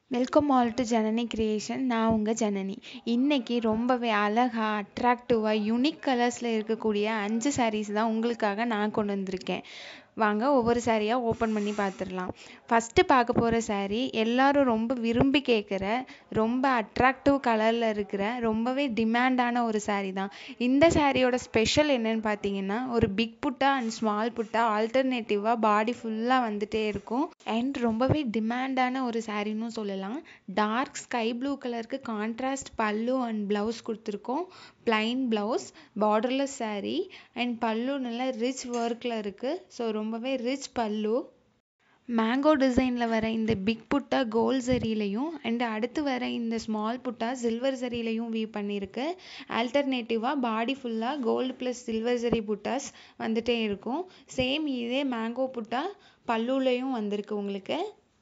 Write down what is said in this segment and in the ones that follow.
welcome all to Janani creation நான் உங்கள் ஜனனி இன்னைக்கு ரொம்பவே அழகா அட்ராக்டிவாக யூனிக் கலர்ஸில் இருக்கக்கூடிய அஞ்சு sarees தான் உங்களுக்காக நான் கொண்டு வந்திருக்கேன் வாங்க ஒவ்வொரு சாரியாக ஓப்பன் பண்ணி பார்த்துடலாம் ஃபஸ்ட்டு பார்க்க போகிற saree எல்லாரும் ரொம்ப விரும்பி கேட்குற ரொம்ப அட்ராக்டிவ் கலரில் இருக்கிற ரொம்பவே டிமாண்டான ஒரு saree தான் இந்த சாரியோட ஸ்பெஷல் என்னன்னு பார்த்தீங்கன்னா ஒரு பிக் புட்டா அண்ட் ஸ்மால் புட்டா ஆல்டர்னேட்டிவாக பாடி ஃபுல்லாக வந்துட்டே இருக்கும் அண்ட் ரொம்பவே டிமாண்டான ஒரு சாரின்னு சொல்லலாம் டார்க் ஸ்கை ப்ளூ கலருக்கு கான்ட்ராஸ்ட் பல்லு அண்ட் ப்ளவுஸ் கொடுத்துருக்கோம் plain blouse borderless saree and pallu நல்லா ரிச் ஒர்க்கில் இருக்குது ஸோ ரொம்பவே ரிச் பல்லு மேங்கோ டிசைனில் வர இந்த பிக் புட்டா கோல்ட் சரிலையும் அண்ட் அடுத்து வர இந்த ஸ்மால் புட்டா சில்வர் சரிலையும் வீவ் பண்ணியிருக்கு ஆல்டர்னேட்டிவாக பாடி ஃபுல்லாக கோல்டு ப்ளஸ் சில்வர் சரி புட்டாஸ் வந்துட்டே இருக்கும் சேம் இதே மேங்கோ புட்டா பல்லுலையும் வந்திருக்கு உங்களுக்கு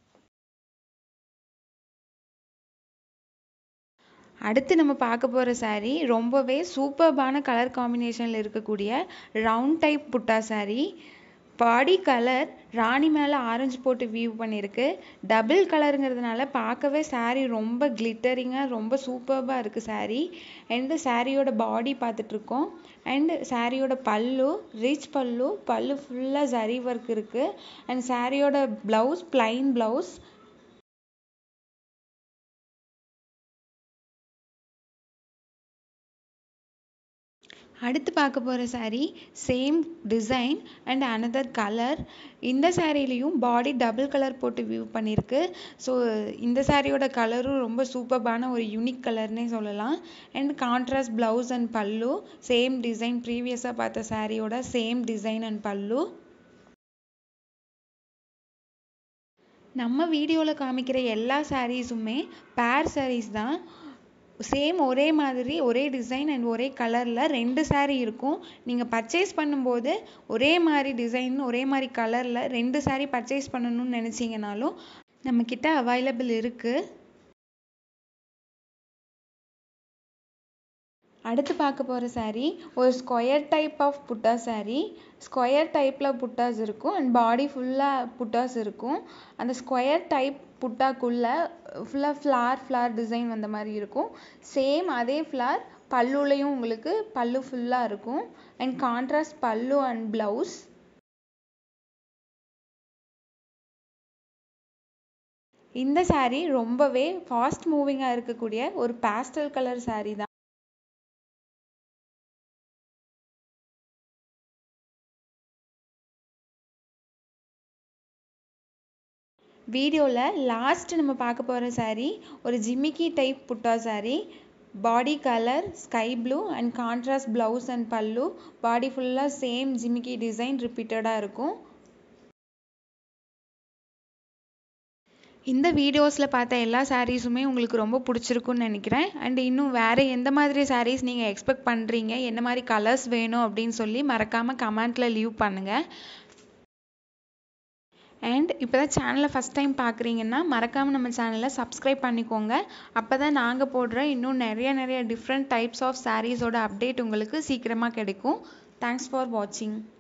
அடுத்து நம்ம பார்க்க போகிற saree ரொம்பவே சூப்பர்பான கலர் காம்பினேஷனில் இருக்கக்கூடிய ரவுண்ட் டைப் புட்டா saree பாடி கலர் ராணி மேலே ஆரஞ்சு போட்டு வியூ பண்ணியிருக்கு டபுள் கலருங்கிறதுனால பார்க்கவே saree ரொம்ப கிளிட்டரிங்காக ரொம்ப சூப்பர்பாக இருக்குது saree அண்ட் சாரியோட பாடி பார்த்துட்ருக்கோம் அண்ட் சாரியோட பல்லு ரிச் பல்லு பல்லு ஃபுல்லாக சரி ஒர்க் இருக்குது அண்ட் சாரியோட ப்ளவுஸ் plain ப்ளவுஸ் அடுத்து பார்க்க போகிற saree same design and another colour இந்த சாரிலையும் பாடி டபுள் கலர் போட்டு வியூ பண்ணியிருக்கு ஸோ இந்த சாரியோட கலரும் ரொம்ப சூப்பர்பான ஒரு யூனிக் கலர்னே சொல்லலாம் and contrast blouse and pallu same design ப்ரீவியஸாக பார்த்த சாரியோட சேம் டிசைன் அண்ட் பல்லு நம்ம வீடியோவில் காமிக்கிற எல்லா சாரீஸுமே பேர் sarees தான் சேம் ஒரே மாதிரி ஒரே டிசைன் அண்ட் ஒரே கலரில் ரெண்டு saree இருக்கும் நீங்கள் பர்ச்சேஸ் பண்ணும்போது ஒரே மாதிரி டிசைன் ஒரே மாதிரி கலரில் ரெண்டு saree பர்ச்சேஸ் பண்ணணும்னு நினச்சிங்கனாலும் நம்மக்கிட்ட அவைலபிள் இருக்குது அடுத்து பார்க்க போகிற saree ஒரு square type of butta saree square டைப்பில் புட்டாஸ் இருக்கும் அண்ட் பாடி ஃபுல்லாக புட்டாஸ் இருக்கும் அந்த ஸ்கொயர் டைப் புட்டாக்குள்ளே ஃபுல்லாக ஃப்ளார் ஃப்ளார் டிசைன் வந்த மாதிரி இருக்கும் சேம் அதே ஃப்ளார் பல்லுலையும் உங்களுக்கு பல்லு ஃபுல்லாக இருக்கும் and contrast pallu and blouse இந்த saree ரொம்பவே ஃபாஸ்ட் மூவிங்காக இருக்கக்கூடிய ஒரு பேஸ்டல் கலர் saree தான் வீடியோவில் லாஸ்ட் நம்ம பார்க்க போகிற saree ஒரு ஜிமிக்கி டைப் புட்டா saree body colour sky blue and contrast blouse and pallu body ஃபுல்லாக சேம் ஜிமிக்கி டிசைன் ரிப்பீட்டடாக இருக்கும் இந்த வீடியோஸில் பார்த்த எல்லா சாரீஸுமே உங்களுக்கு ரொம்ப பிடிச்சிருக்குன்னு நினைக்கிறேன் அண்ட் இன்னும் வேறு எந்த மாதிரி சாரீஸ் நீங்கள் எக்ஸ்பெக்ட் பண்ணுறீங்க என்ன மாதிரி கலர்ஸ் வேணும் அப்படின்னு சொல்லி மறக்காமல் கமெண்ட்டில் லீவ் பண்ணுங்கள் அண்ட் இப்போ தான் சேனலை ஃபஸ்ட் டைம் பார்க்குறீங்கன்னா மறக்காமல் நம்ம சேனலை சப்ஸ்கிரைப் பண்ணிக்கோங்க அப்போ தான் நாங்கள் போடுற இன்னும் நிறைய நிறைய டிஃப்ரெண்ட் டைப்ஸ் ஆஃப் சாரீஸோட அப்டேட் உங்களுக்கு சீக்கிரமாக கிடைக்கும் தேங்க்ஸ் ஃபார் வாட்சிங்